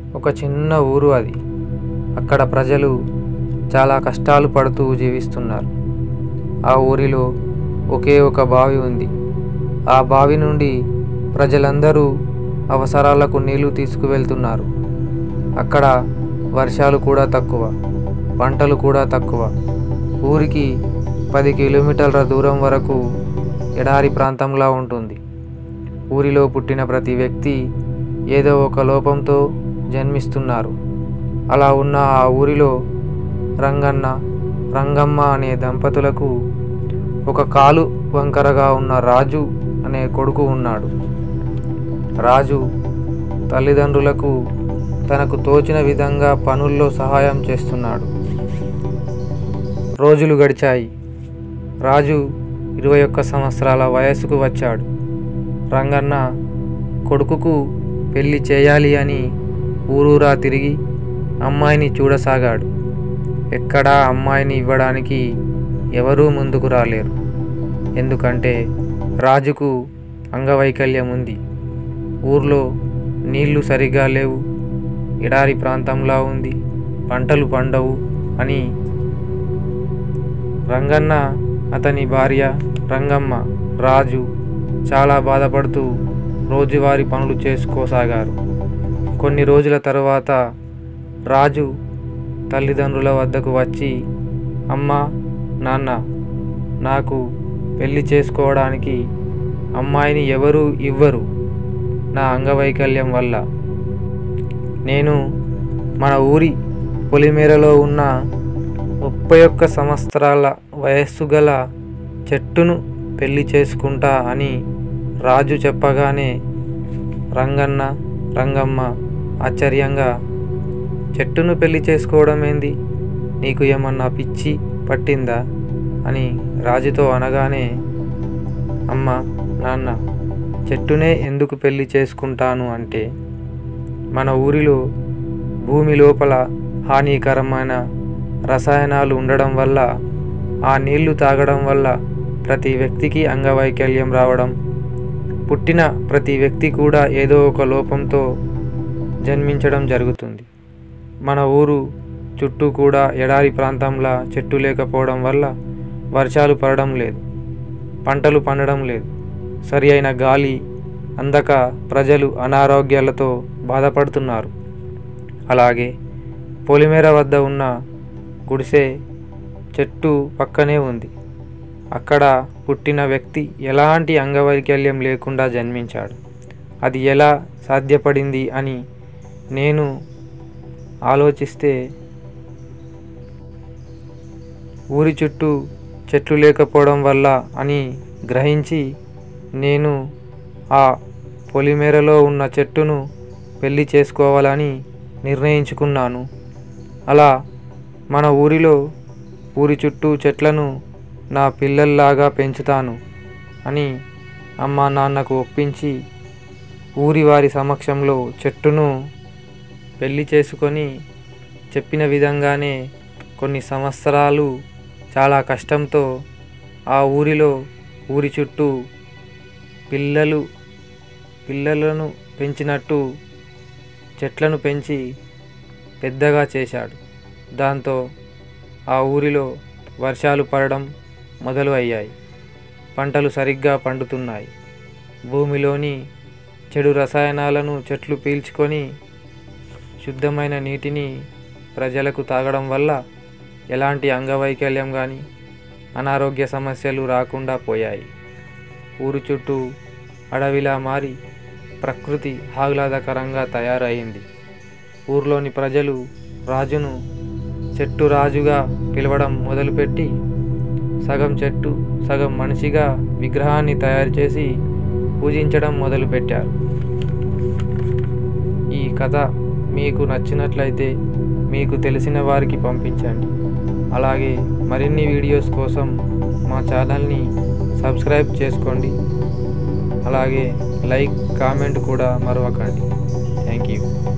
ఒక చిన్న ఊరు అది అక్కడ ప్రజలు చాలా కష్టాలు పడుతూ జీవిస్తున్నారు ఆ ఊరిలో ఒకే ఒక బావి ఉంది ఆ బావి నుండి ప్రజలందరూ అవసరాలకు నీళ్లు తీసుకువెళ్తున్నారు అక్కడ వర్షాలు కూడా తక్కువ పంటలు కూడా తక్కువ ఊరికి పది కిలోమీటర్ల దూరం వరకు ఎడారి ప్రాంతంలా ఉంటుంది ఊరిలో పుట్టిన ప్రతి వ్యక్తి ఏదో ఒక లోపంతో జన్మిస్తున్నారు అలా ఉన్న ఆ ఊరిలో రంగన్న రంగమ్మ అనే దంపతులకు ఒక కాలు వంకరగా ఉన్న రాజు అనే కొడుకు ఉన్నాడు రాజు తల్లిదండ్రులకు తనకు తోచిన విధంగా పనుల్లో సహాయం చేస్తున్నాడు రోజులు గడిచాయి రాజు ఇరవై ఒక్క సంవత్సరాల వయసుకు వచ్చాడు రంగన్న కొడుకుకు పెళ్లి చేయాలి అని ఊరూరా తిరిగి అమ్మాయిని చూడసాగాడు ఎక్కడా అమ్మాయిని ఇవ్వడానికి ఎవరూ ముందుకు రాలేరు ఎందుకంటే రాజుకు అంగవైకల్యం ఉంది ఊర్లో నీళ్లు సరిగా లేవు ఎడారి ప్రాంతంలా ఉంది పంటలు పండవు అని రంగన్న అతని భార్య రంగమ్మ రాజు చాలా బాధపడుతూ రోజువారీ పనులు చేసుకోసాగారు కొన్ని రోజుల తరువాత రాజు తల్లిదండ్రుల వద్దకు వచ్చి అమ్మ నాన్న నాకు పెళ్లి చేసుకోవడానికి అమ్మాయిని ఎవరూ ఇవ్వరు నా అంగవైకల్యం వల్ల నేను మన ఊరి పొలిమేరలో ఉన్న ముప్పై ఒక్క సంవత్సరాల వయస్సు గల చెట్టును పెళ్లి చేసుకుంటా అని రాజు చెప్పగానే రంగన్న రంగమ్మ ఆశ్చర్యంగా చెట్టును పెళ్లి చేసుకోవడం ఏంది నీకు ఏమన్నా పిచ్చి పట్టిందా అని రాజుతో అనగానే అమ్మ నాన్న చెట్టునే ఎందుకు పెళ్లి చేసుకుంటాను అంటే మన ఊరిలో భూమి లోపల హానికరమైన రసాయనాలు ఉండడం వల్ల ఆ నీళ్లు తాగడం వల్ల ప్రతి వ్యక్తికి అంగవైకల్యం రావడం పుట్టిన ప్రతి వ్యక్తి కూడా ఏదో ఒక లోపంతో జన్మించడం జరుగుతుంది మన ఊరు చుట్టూ కూడా ఎడారి ప్రాంతంలో చెట్టు లేకపోవడం వల్ల వర్షాలు పడడం లేదు పంటలు పండడం లేదు సరి అయిన గాలి అందక ప్రజలు అనారోగ్యాలతో బాధపడుతున్నారు అలాగే పొలిమేర వద్ద ఉన్న గుడిసె చెట్టు పక్కనే ఉంది అక్కడ పుట్టిన వ్యక్తి ఎలాంటి అంగవైకల్యం లేకుండా జన్మించాడు అది ఎలా సాధ్యపడింది అని నేను ఆలోచిస్తే ఊరి చుట్టూ చెట్లు లేకపోవడం వల్ల అని గ్రహించి నేను ఆ పొలిమేరలో ఉన్న చెట్టును పెళ్లి చేసుకోవాలని నిర్ణయించుకున్నాను అలా మన ఊరిలో ఊరి చుట్టూ చెట్లను నా పిల్లల్లాగా పెంచుతాను అని అమ్మ నాన్నకు ఒప్పించి ఊరి వారి సమక్షంలో చెట్టును పెళ్లి చేసుకొని చెప్పిన విధంగానే కొన్ని సంవత్సరాలు చాలా కష్టంతో ఆ ఊరిలో ఊరి చుట్టూ పిల్లలు పిల్లలను పెంచినట్టు చెట్లను పెంచి పెద్దగా చేశాడు దాంతో ఆ ఊరిలో వర్షాలు పడడం మొదలు అయ్యాయి పంటలు సరిగ్గా పండుతున్నాయి భూమిలోని చెడు రసాయనాలను చెట్లు పీల్చుకొని శుద్ధమైన నీటిని ప్రజలకు తాగడం వల్ల ఎలాంటి అంగవైకల్యం కానీ అనారోగ్య సమస్యలు రాకుండా పోయాయి ఊరు చుట్టూ అడవిలా మారి ప్రకృతి ఆహ్లాదకరంగా తయారైంది ఊర్లోని ప్రజలు రాజును చెట్టు రాజుగా పిలవడం మొదలుపెట్టి సగం చెట్టు సగం మనిషిగా విగ్రహాన్ని తయారు చేసి పూజించడం మొదలుపెట్టారు ఈ కథ మీకు నచ్చినట్లయితే మీకు తెలిసిన వారికి పంపించండి అలాగే మరిన్ని వీడియోస్ కోసం మా ఛానల్ని సబ్స్క్రైబ్ చేసుకోండి అలాగే లైక్ కామెంట్ కూడా మరవకండి థ్యాంక్ యూ